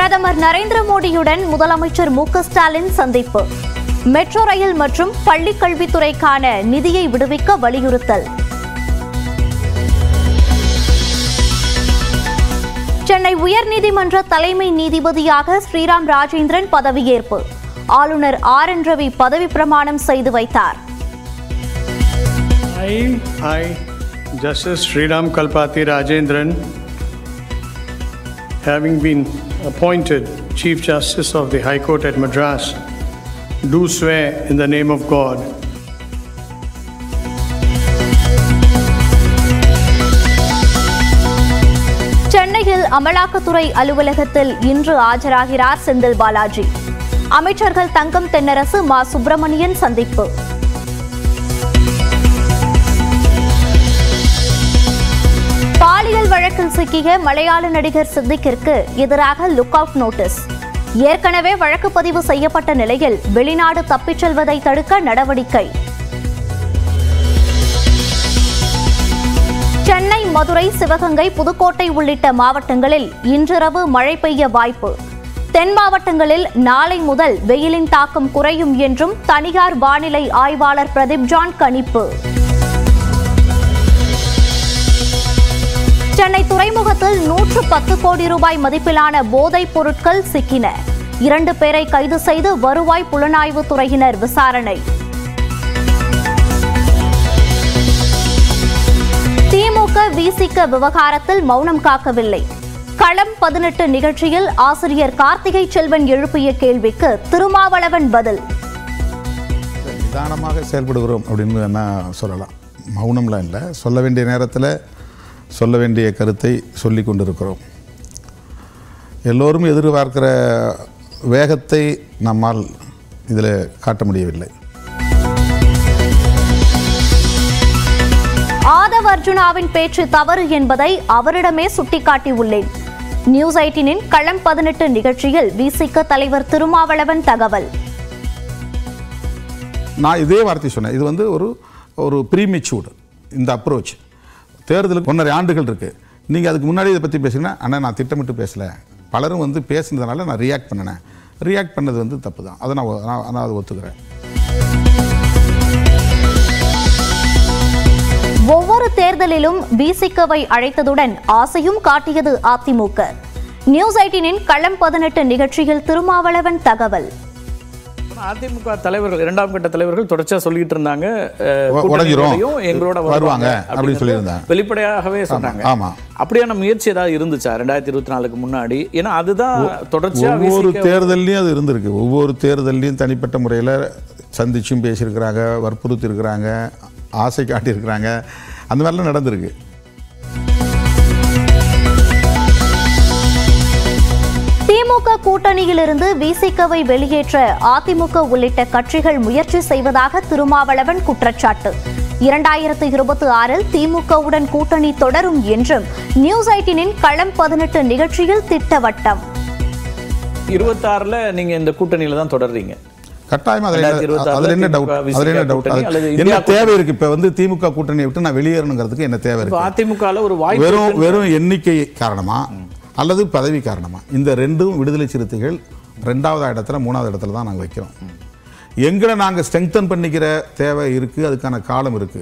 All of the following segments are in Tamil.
பிரதமர் நரேந்திர மோடியுடன் முதலமைச்சர் மு க ஸ்டாலின் சந்திப்பு மெட்ரோ ரயில் மற்றும் பள்ளிக் கல்வித்துறைக்கான நிதியை விடுவிக்க வலியுறுத்தல் சென்னை உயர்நீதிமன்ற தலைமை நீதிபதியாக ஸ்ரீராம் ராஜேந்திரன் பதவியேற்பு ஆளுநர் ஆர் என் ரவி பதவி பிரமாணம் செய்து வைத்தார் I, I, Justice Sriram Kalpati Rajendran, having been appointed Chief Justice of the High Court at Madras, do swear in the name of God சென்னையில் அமலாக்கத்துறை அலுவலகத்தில் இன்று ஆஜராகிறார் செந்தில் பாலாஜி அமைச்சர்கள் தங்கம் தென்னரசு மா சுப்பிரமணியன் சந்திப்பு பாலியல் வழக்கில் சிக்கிய மலையாள நடிகர் சித்திக்கிற்கு எதிராக லுக் அவுட் நோட்டீஸ் ஏற்கனவே வழக்கு பதிவு செய்யப்பட்ட நிலையில் வெளிநாடு தப்பிச் செல்வதை தடுக்க நடவடிக்கை சென்னை மதுரை சிவகங்கை புதுக்கோட்டை உள்ளிட்ட மாவட்டங்களில் இன்றிரவு மழை பெய்ய வாய்ப்பு தென் மாவட்டங்களில் நாளை முதல் வெயிலின் தாக்கம் குறையும் என்றும் தனியார் வானிலை ஆய்வாளர் பிரதீப் ஜான் கணிப்பு சென்னை துறைமுகத்தில் நூற்று பத்து கோடி ரூபாய் மதிப்பிலான போதைப் பொருட்கள் சிக்கின இரண்டு பேரை கைது செய்து வருவாய் புலனாய்வு துறையினர் விசாரணை திமுக விசிக விவகாரத்தில் மௌனம் காக்கவில்லை களம் பதினெட்டு நிகழ்ச்சியில் ஆசிரியர் கார்த்திகை செல்வன் எழுப்பிய கேள்விக்கு திருமாவளவன் பதில் நிதானமாக செயல்படுகிறோம் அப்படின்னு வேணா சொல்லலாம் மௌனம்லாம் இல்லை சொல்ல வேண்டிய நேரத்தில் சொல்ல வேண்டிய கருத்தை சொல்லி கொண்டிருக்கிறோம் எல்லோரும் எதிர்பார்க்கிற வேகத்தை நம்மால் இதில் காட்ட முடியவில்லை ஆதவ் அர்ஜுனாவின் பேச்சு தவறு என்பதை அவரிடமே சுட்டிக்காட்டியுள்ளேன் நியூஸ் எயிட்டீனின் களம் பதினெட்டு நிகழ்ச்சியில் விசிக தலைவர் திருமாவளவன் தகவல் நான் இதே வார்த்தை சொன்னேன் இது வந்து ஒரு ஒரு ப்ரீமெச்சூர்டு இந்த அப்ரோச் தேர்தலுக்கு ஒன்றரை ஆண்டுகள் இருக்குது நீங்கள் அதுக்கு முன்னாடி இதை பற்றி பேசுங்கன்னா அண்ணா நான் திட்டமிட்டு பேசலை பலரும் வந்து பேசுனதுனால நான் ரியாக்ட் பண்ணினேன் ரியாக்ட் பண்ணது வந்து தப்பு தான் அதை நான் ஒ- நான் நான் அதை ஒத்துக்கிறேன் ஒவ்வொரு தேர்தலிலும் விசிகவை அழைத்ததுடன் ஆசையும் காட்டியது அதிமுக நியூஸ் எயிட்டீனின் களம் பதினெட்டு நிகழ்ச்சியில் திருமாவளவன் தகவல் அதிமுக தலைவர்கள் இரண்டாம் கட்ட தலைவர்கள் தொடர்ச்சியா சொல்லிட்டு இருந்தாங்க அஹ், உ- கூட்டணி உடைஞ்சிரும். வரையும் எங்களோட வருவாங்க வருவாங்க அப்படின்னு அப்படிங்கிறது சொல்லியிருந்தாங்க. வெளிப்படையாகவே சொன்னாங்க ஆமா. அப்படியான முயற்சி ஏதாவது இருந்துச்சா ரெண்டாயிரத்தி இருபத்தி நாலுக்கு முன்னாடி ஏன்னா அதுதான் தொடர்ச்சியா ஒவ்வொரு VCK தேர்தல்லையும் அது இருந்திருக்கு ஒவ்வொரு தேர்தல்லையும் தனிப்பட்ட முறையில் சந்திச்சும் பேசியிருக்கிறாங்க வற்புறுத்தி இருக்கிறாங்க ஆசை காட்டியிருக்கிறாங்க அந்த மாதிரிலாம் நடந்திருக்கு திமுக கூட்டணியிலிருந்து விசிகவை வெளியேற்ற அதிமுக உள்ளிட்ட கட்சிகள் முயற்சி செய்வதாக திருமாவளவன் குற்றச்சாட்டு இரண்டாயிரத்து இருபத்தி ஆறில் திமுகவுடன் கூட்டணி தொடரும் என்றும் நியூஸ் எயிட்டீனின் களம் பதினெட்டு நிகழ்ச்சியில் திட்டவட்டம் இருபத்தாறுல நீங்க இந்த கூட்டணியில தான் தொடர்றீங்க கட்டாயம் அதில் ரெண்டாயிரத்தி என்ன இருபத்தாறுல அதில் என்ன டவுட் திமுக அதில் என்ன விசிக டவுட் கூட்டணி அல்லது என்ன இந்தியா தேவை இருக்கு இப்போ வந்து திமுக கூட்டணியை விட்டு நான் வெளியேறணுங்கிறதுக்கு என்ன தேவை இப்ப இருக்கு அதிமுகல ஒரு வாய்ப்பு வெறும் இருக்குன்னு- வெறும் எண்ணிக்கை காரணமா அல்லது பதவி காரணமா இந்த ரெண்டும் விடுதலை சிறுத்தைகள் ரெண்டாவது இடத்துல மூணாவது இடத்துல தான் நாங்கள் வைக்கிறோம் எங்களை நாங்கள் ஸ்ட்ரெங்தன் பண்ணிக்கிற தேவை இருக்குது அதுக்கான காலம் இருக்குது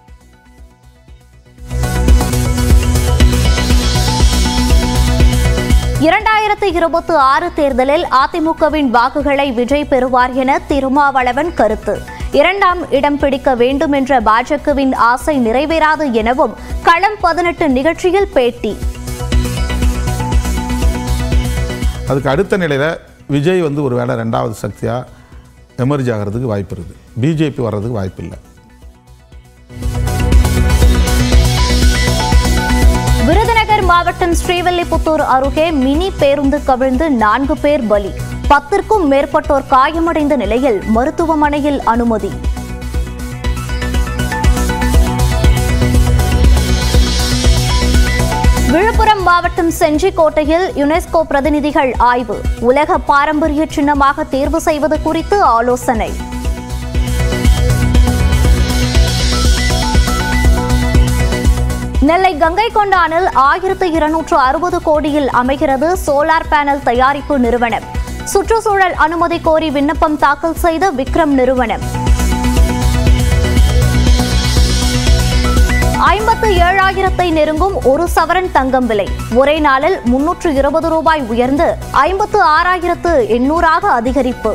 இரண்டாயிரத்து இருபத்தி ஆறு தேர்தலில் அதிமுகவின் வாக்குகளை விஜய் பெறுவார் என திருமாவளவன் கருத்து இரண்டாம் இடம் பிடிக்க வேண்டும் என்ற பாஜகவின் ஆசை நிறைவேறாது எனவும் களம் பதினெட்டு நிகழ்ச்சியில் பேட்டி அதுக்கு அடுத்த நிலையில் விஜய் வந்து ஒரு வேளை ரெண்டாவது சக்தியாக எமர்ஜ் ஆகிறதுக்கு வாய்ப்பு இருக்குது பிஜேபி வர்றதுக்கு வாய்ப்பு இல்லை விருதுநகர் மாவட்டம் ஸ்ரீவில்லிபுத்தூர் அருகே மினி பேருந்து கவிழ்ந்து நான்கு பேர் பலி பத்திற்கும் மேற்பட்டோர் காயமடைந்த நிலையில் மருத்துவமனையில் அனுமதி விழுப்புரம் மாவட்டம் செஞ்சிக்கோட்டையில் யுனெஸ்கோ பிரதிநிதிகள் ஆய்வு உலக பாரம்பரிய சின்னமாக தேர்வு செய்வது குறித்து ஆலோசனை நெல்லை கங்கை கொண்டானில் ஆயிரத்து இருநூற்று அறுபது கோடியில் அமைகிறது சோலார் பேனல் தயாரிப்பு நிறுவனம் சுற்றுச்சூழல் அனுமதி கோரி விண்ணப்பம் தாக்கல் செய்த விக்ரம் நிறுவனம் ஐம்பத்து ஏழாயிரத்தை நெருங்கும் ஒரு சவரன் தங்கம் விலை ஒரே நாளில் முன்னூற்று இருபது ரூபாய் உயர்ந்து ஐம்பத்து ஆறாயிரத்து எண்ணூறாக அதிகரிப்பு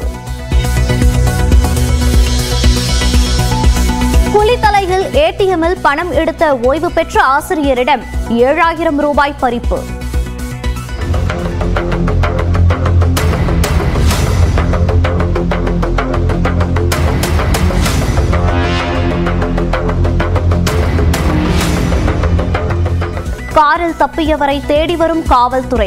குளித்தலையில் ஏடிஎம்மில் பணம் எடுத்த ஓய்வு பெற்ற ஆசிரியரிடம் ஏழாயிரம் ரூபாய் பறிப்பு காரில் தப்பியவரை தேடி வரும் காவல்துறை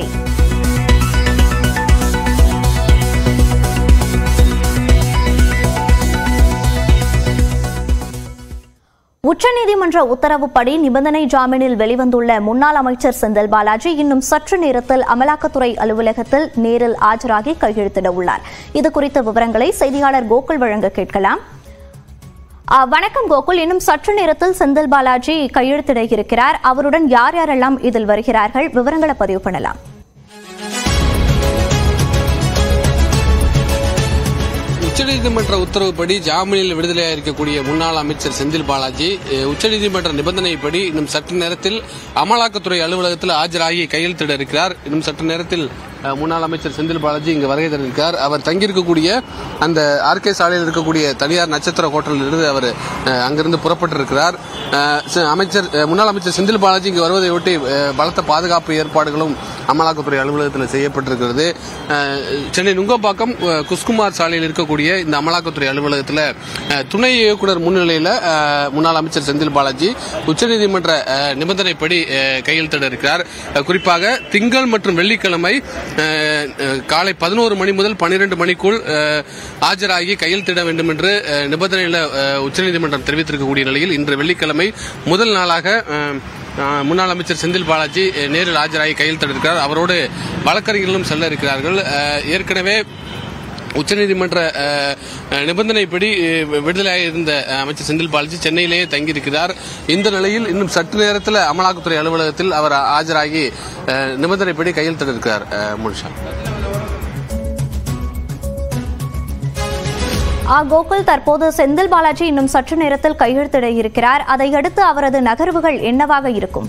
உச்சநீதிமன்ற உத்தரவுப்படி நிபந்தனை ஜாமீனில் வெளிவந்துள்ள முன்னாள் அமைச்சர் செந்தில் பாலாஜி இன்னும் சற்று நேரத்தில் அமலாக்கத்துறை அலுவலகத்தில் நேரில் ஆஜராகி கையெழுத்திட உள்ளார் இது குறித்த விவரங்களை செய்தியாளர் கோகுல் வழங்க கேட்கலாம் ஆ, வணக்கம் கோகுல் இன்னும் சற்று நேரத்தில் செந்தில் பாலாஜி கையெழுத்திட இருக்கிறார் அவருடன் யார் யாரெல்லாம் இதில் வருகிறார்கள் விவரங்களை பதிவு பண்ணலாம் உச்சநீதிமன்ற உத்தரவுப்படி ஜாமீனில் விடுதலையாக இருக்கக்கூடிய முன்னாள் அமைச்சர் செந்தில் பாலாஜி அஹ், உச்சநீதிமன்ற நிபந்தனைப்படி இன்னும் சற்று நேரத்தில் அமலாக்கத்துறை அலுவலகத்தில் ஆஜராகி கையெழுத்திட இருக்கிறார் இன்னும் சற்று நேரத்தில் அஹ், முன்னாள் அமைச்சர் செந்தில் பாலாஜி இங்கு வருகை தர இருக்கிறார் அவர் தங்கியிருக்கக்கூடிய அந்த ஆர்கே சாலையில் இருக்கக்கூடிய தனியார் நட்சத்திர ஹோட்டலில் இருந்து அவர் அஹ், அங்கிருந்து புறப்பட்டிருக்கிறார் அஹ், ச- அமைச்சர் அஹ், முன்னாள் அமைச்சர் செந்தில் பாலாஜி இங்கு வருவதை ஒட்டி அஹ், பலத்த பாதுகாப்பு ஏற்பாடுகளும் அமலாக்கத்துறை அலுவலகத்தில் செய்யப்பட்டிருக்கிறது அஹ், சென்னை நுங்கம்பாக்கம் அஹ், குஸ்குமார் சாலையில் இருக்கக்கூடிய இந்த அமலாக்கத்துறை அலுவலகத்தில் அஹ், துணை இயக்குனர் முன்னிலையில் அஹ், முன்னாள் அமைச்சர் செந்தில் பாலாஜி உச்சநீதிமன்ற அஹ், நிபந்தனைப்படி அஹ், கையெழுத்திட இருக்கிறார் அஹ், குறிப்பாக திங்கள் மற்றும் வெள்ளிக்கிழமை அஹ், அஹ், காலை பதினோரு மணி முதல் பன்னிரண்டு மணிக்குள் அஹ், ஆஜராகி கையெழுத்திட வேண்டும் என்று அஹ், நிபந்தனையில் அஹ், உச்சநீதிமன்றம் தெரிவித்திருக்கக்கூடிய நிலையில் இன்று வெள்ளிக்கிழமை முதல் நாளாக அஹ், அஹ், முன்னாள் அமைச்சர் செந்தில் பாலாஜி அஹ், நேரில் ஆஜராகி கையெழுத்திட இருக்கிறார் அவரோடு வழக்கறிஞர்களும் செல்ல இருக்கிறார்கள் அஹ், ஏற்கனவே உச்சநீதிமன்ற அஹ், அஹ், நிபந்தனைப்படி அஹ், விடுதலையாக இருந்த அஹ், அமைச்சர் செந்தில் பாலாஜி சென்னையிலேயே தங்கியிருக்கிறார் இந்த நிலையில் இன்னும் சற்று நேரத்தில் அமலாக்கத்துறை அலுவலகத்தில் அவர் ஆஜராகி அஹ், நிபந்தனைப்படி கையெழுத்திட இருக்கிறார் அஹ், முனிஷா ஆ, கோகுல் தற்போது செந்தில் பாலாஜி இன்னும் சற்று நேரத்தில் கையெழுத்திட இருக்கிறார் அதையடுத்து அவரது நகர்வுகள் என்னவாக இருக்கும்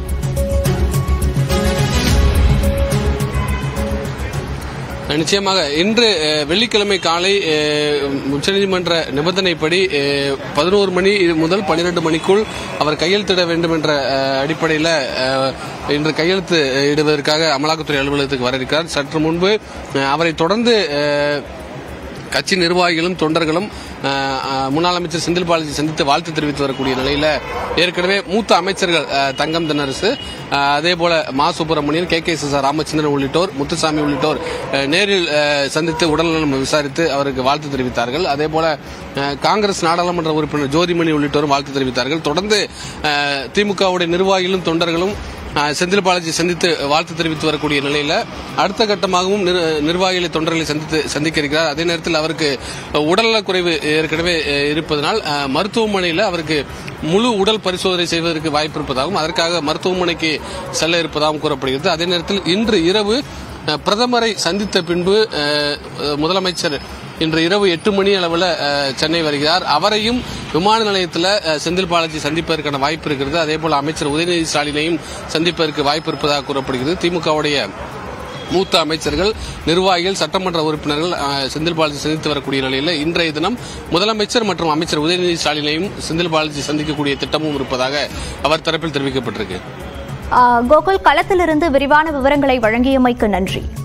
நிச்சயமாக இன்று அஹ், வெள்ளிக்கிழமை காலை அஹ், உச்சநீதிமன்ற நிபந்தனைப்படி பதினோரு மணி முதல் பன்னிரண்டு மணிக்குள் அவர் கையெழுத்திட வேண்டும் என்ற அஹ், அடிப்படையில் அஹ், இன்று கையெழுத்து இடுவதற்காக அமலாக்கத்துறை அலுவலகத்துக்கு வர இருக்கிறார் சற்று முன்பு அஹ், அவரை தொடர்ந்து அஹ், கட்சி நிர்வாகிகளும் தொண்டர்களும் அஹ், அஹ், முன்னாள் அமைச்சர் செந்தில் பாலாஜி சந்தித்து வாழ்த்து தெரிவித்து வரக்கூடிய நிலையில ஏற்கனவே மூத்த அமைச்சர்கள் அஹ், தங்கம் தென்னரசு அஹ், அதே போல Ma Subramanian K K S Ramachandran உள்ளிட்டோர் முத்துசாமி உள்ளிட்டோர் அஹ், நேரில் அஹ், சந்தித்து உடல்நலம் விசாரித்து அவருக்கு வாழ்த்து தெரிவித்தார்கள் அதே போல அஹ், காங்கிரஸ் நாடாளுமன்ற உறுப்பினர் ஜோதிமணி உள்ளிட்டோரும் வாழ்த்து தெரிவித்தார்கள் தொடர்ந்து அஹ், திமுகவுடைய நிர்வாகிகளும் தொண்டர்களும் அஹ், செந்தில் பாலாஜி சந்தித்து வாழ்த்து தெரிவித்து வரக்கூடிய நிலையில அடுத்த கட்டமாகவும் நிர்- நிர்வாகிகளை தொண்டர்களை சந்தித்து சந்திக்க இருக்கிறார் அதே நேரத்தில் அவருக்கு உடல்நலக் குறைவு ஏற்கனவே அஹ், இருப்பதனால் அஹ், மருத்துவமனையில் அவருக்கு முழு உடல் பரிசோதனை செய்வதற்கு வாய்ப்பு இருப்பதாகவும் அதற்காக மருத்துவமனைக்கு செல்ல இருப்பதாகவும் கூறப்படுகிறது அதே நேரத்தில் இன்று இரவு அஹ், பிரதமரை சந்தித்த பின்பு அஹ், அஹ், முதலமைச்சர் இன்று இரவு எட்டு மணி அளவில் சென்னை வருகிறார் அவரையும் விமான நிலையத்தில் அஹ், செந்தில் பாலாஜி சந்திப்பதற்கான வாய்ப்பு இருக்கிறது அதே போல அமைச்சர் உதயநிதி ஸ்டாலினையும் சந்திப்பதற்கு வாய்ப்பு இருப்பதாக கூறப்படுகிறது திமுகவுடைய மூத்த அமைச்சர்கள் நிர்வாகிகள் சட்டமன்ற உறுப்பினர்கள் அஹ், செந்தில் பாலாஜி சந்தித்து வரக்கூடிய நிலையில் இன்றைய தினம் முதலமைச்சர் மற்றும் அமைச்சர் உதயநிதி ஸ்டாலினையும் செந்தில் பாலாஜி சந்திக்கக்கூடிய திட்டமும் இருப்பதாக அவர் தரப்பில் தெரிவிக்கப்பட்டிருக்கு ஆ, கோகுல் களத்திலிருந்து விரிவான விவரங்களை வழங்கியமைக்கு நன்றி